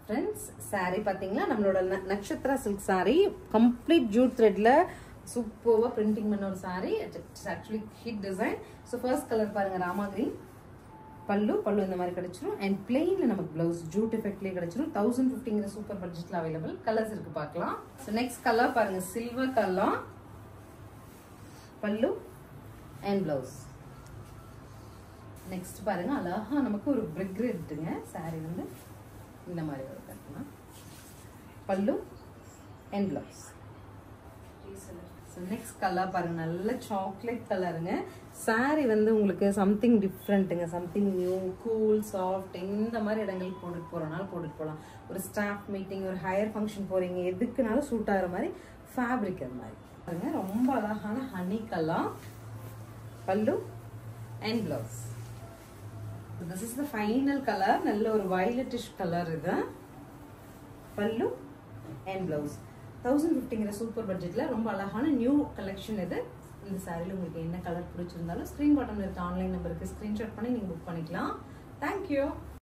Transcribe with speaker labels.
Speaker 1: friends saree பார்த்தீங்களா நம்மளோட ந- Nakshatra silk saree complete jute த்ரெட்ல சூப்பர்வா பிரிண்டிங் பண்ண ஒரு saree it's actually hit design so first colour பாருங்க ராமா green பல்லு பல்லு இந்த மாதிரி கிடைச்சிரும் அண்ட் பிளெயின்ல நமக்கு பிளவுஸ் ஜூட் எஃபெக்ட்லயே கிடைச்சிரும் தௌசண்ட் ஃபிஃப்டிங்கிற சூப்பர் பட்ஜெட்ல அவைலபிள் கலர்ஸ் இருக்கு பார்க்கலாம் ஸோ நெக்ஸ்ட் கலர் பாருங்க சில்வர் கலர் பல்லு அண்ட் பிளவுஸ் நெக்ஸ்ட் பாருங்க அழகா நமக்கு ஒரு பிரிக் ரெட்டுங்க saree வந்து இந்த மாதிரி ஒரு கட்டலாம் பல்லு and blouse so next colour பாருங்க நல்ல சாக்லேட் கலருங்க saree வந்து உங்களுக்கு சம்திங் டிஃப்ரெண்ட்டுங்க சம்திங் நியூ கூல் சாஃப்ட் இந்த மாதிரி இடங்களுக்கு போட்டுட்டு போகிறனால போட்டுட்டு போகலாம் ஒரு ஸ்டாஃப் மீட்டிங் ஒரு ஹையர் ஃபங்க்ஷன் போகிறீங்க எதுக்குனாலும் சூட் ஆகிற மாதிரி ஃபேப்ரிக் அது மாதிரி பாருங்க ரொம்ப அழகான ஹனி கலர் பல்லு and blouse this is the final colour நல்ல ஒரு வயலட்டிஷ் கலர் இது பல்லு அண்ட் பிளவுஸ் தௌசண்ட் ஃபிஃப்டிங்கிற சூப்பர் பட்ஜெட்டில் ரொம்ப அழகான நியூ கலெக்ஷன் இது இந்த சாரியில் உங்களுக்கு என்ன கலர் பிடிச்சிருந்தாலும் ஸ்க்ரீன் பாட்டமில் இருக்க ஆன்லைன் நம்பருக்கு ஸ்க்ரீன்ஷாட் பண்ணி நீங்கள் புக் பண்ணிக்கலாம் தேங்க்யூ